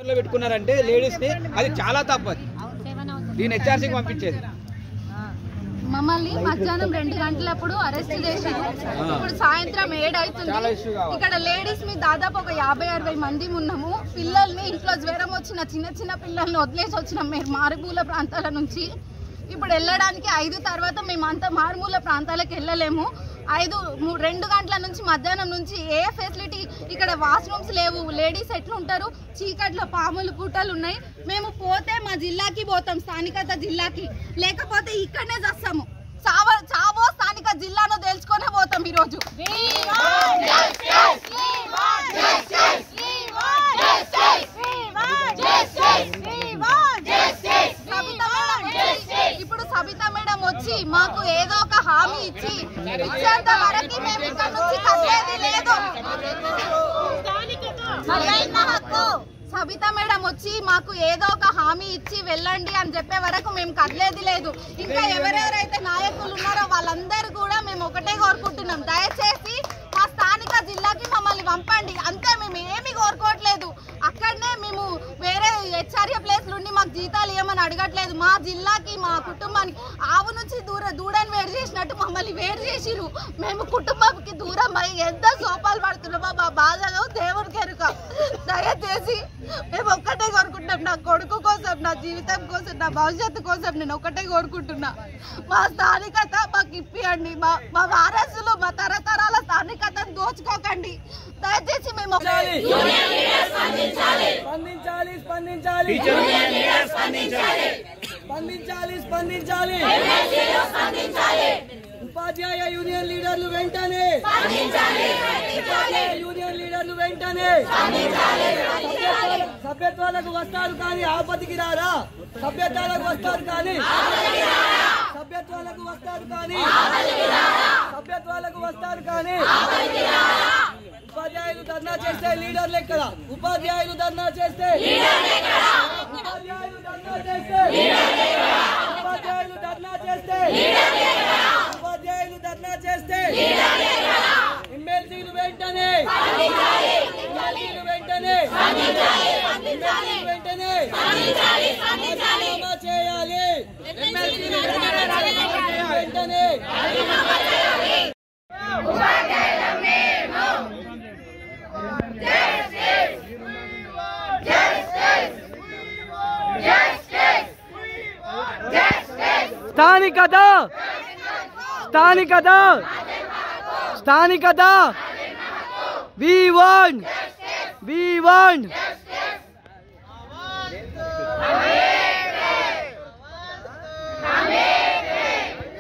లో పెట్టుకున్నారంటే లేడీస్ ని అది చాలా తప్పది దీని హెచ్ఆర్సీకి పంపించేది మమ్మల్ని మధ్యాహ్నం రెండు గంటలప్పుడు అరెస్ట్ చేసి ఇప్పుడు సాయంత్రం ఏడు అవుతుంది చాలా issue కావాలి. ఇక్కడ లేడీస్ మీ దాదాపు ఒక యాభై అరవై మంది ఉన్నాము పిల్లల్ని ఇంట్లో జ్వరం వచ్చిన చిన్న చిన్న పిల్లల్ని వదిలేసి వచ్చినాం మేము మారుమూల ప్రాంతాల నుంచి ఇప్పుడు వెళ్ళడానికి ఐదు తర్వాత మేము అంత మారుమూల ప్రాంతాలకు వెళ్ళలేము ఐదు ము- రెండు గంటల నుంచి మధ్యాహ్నం నుంచి ఏ ఫెసిలిటీ ఇక్కడ వాష్రూమ్స్ లేవు లేడీస్ ఎట్లుంటారు చీకట్లో పాములు పూటలు ఉన్నాయి మేము పోతే మా జిల్లాకి పోతాం స్థానికత జిల్లాకి లేకపోతే ఇక్కడనే చేస్తాము చావ చావో స్థానిక జిల్లాను తెలుసుకొనే పోతాం ఈరోజు సబితా మేడం వచ్చి- ఇప్పుడు సబితా మేడం వచ్చి మాకు ఏదో ఒక హామీ ఇచ్చి ఇచ్చేంత వరకు మేము ఇక్కడ నుంచి కదిలేది లేదు అదైన హక్కు. సబితా మేడం వచ్చి మాకు ఏదో ఒక హామీ ఇచ్చి వెళ్ళండి అని చెప్పే వరకు మేము కదలేది లేదు ఇంకా ఎవరెవరైతే నాయకులు ఉన్నారో వాళ్ళందరూ కూడా మేము ఒకటే కోరుకుంటున్నాం దయచేసి మా స్థానిక జిల్లాకి మమ్మల్ని పంపండి అంతే మేము ఏమి కోరుకోవట్లేదు అక్కడనే మేము వేరే హెచ్ఆర్ఏ ప్లేస్ నుండి మాకు జీతాలు ఇవ్వమని అడగట్లేదు మా జిల్లాకి మా కుటుంబానికి ఆవు నుంచి దూర దూడని వేరు చేసినట్టు మమ్మల్ని వేరు చేసిరు మేము కుటుంబానికి దూరం అయి ఎంత సోపాలు పడుతున్నామో మా బాధలో దేవుడికి ఎరుక దయచేసి మేము ఒక్కటే కోరుకుంటున్నాం నా కొడుకు కోసం నా జీవితం కోసం నా భవిష్యత్తు కోసం నేను ఒక్కటే కోరుకుంటున్నా మా స్థానికత మాకు ఇప్పియండి మా మా వారసులు మా తరతరాల స్థానికతను దోచుకోకండి దయచేసి మేము స్పందించాలి స్పందించాలి స్పందించాలి స్పందించాలి ఉపాధ్యాయ యూనియన్ లీడర్లు వెంటనే ఉపాధ్యాయ యూనియన్ లీడర్లు వెంటనే సభ్యత్వాల- సభ్యత్వాలకు వస్తారు కానీ ఆపతికి రారా సభ్యత్వాలకు వస్తారు కానీ సభ్యత్వాలకు వస్తారు కానీ సభ్యత్వాలకు వస్తారు కానీ ఉపాధ్యాయులు ధర్నా చేస్తే లీడర్లు ఎక్కడ ఉపాధ్యాయులు ధర్నా చేస్తే ఉపాధ్యాయులు ధర్నా చేస్తే ఉపాధ్యాయులు ధర్నా చేస్తే ఉపాధ్యాయులు ధర్నా చేస్తే ఎమ్మెల్సీలు వెంటనే ఎమ్మెల్సీలు వెంటనే ఎమ్మెల్సీలు వెంటనే రాజీనామా చేయాలి ఎమ్మెల్సీలు వెంటనే రాజీనామా చేయాలి. వెంటనే స్థానికత స్థానికత స్థానికత వి వాంట్ వి వాంట్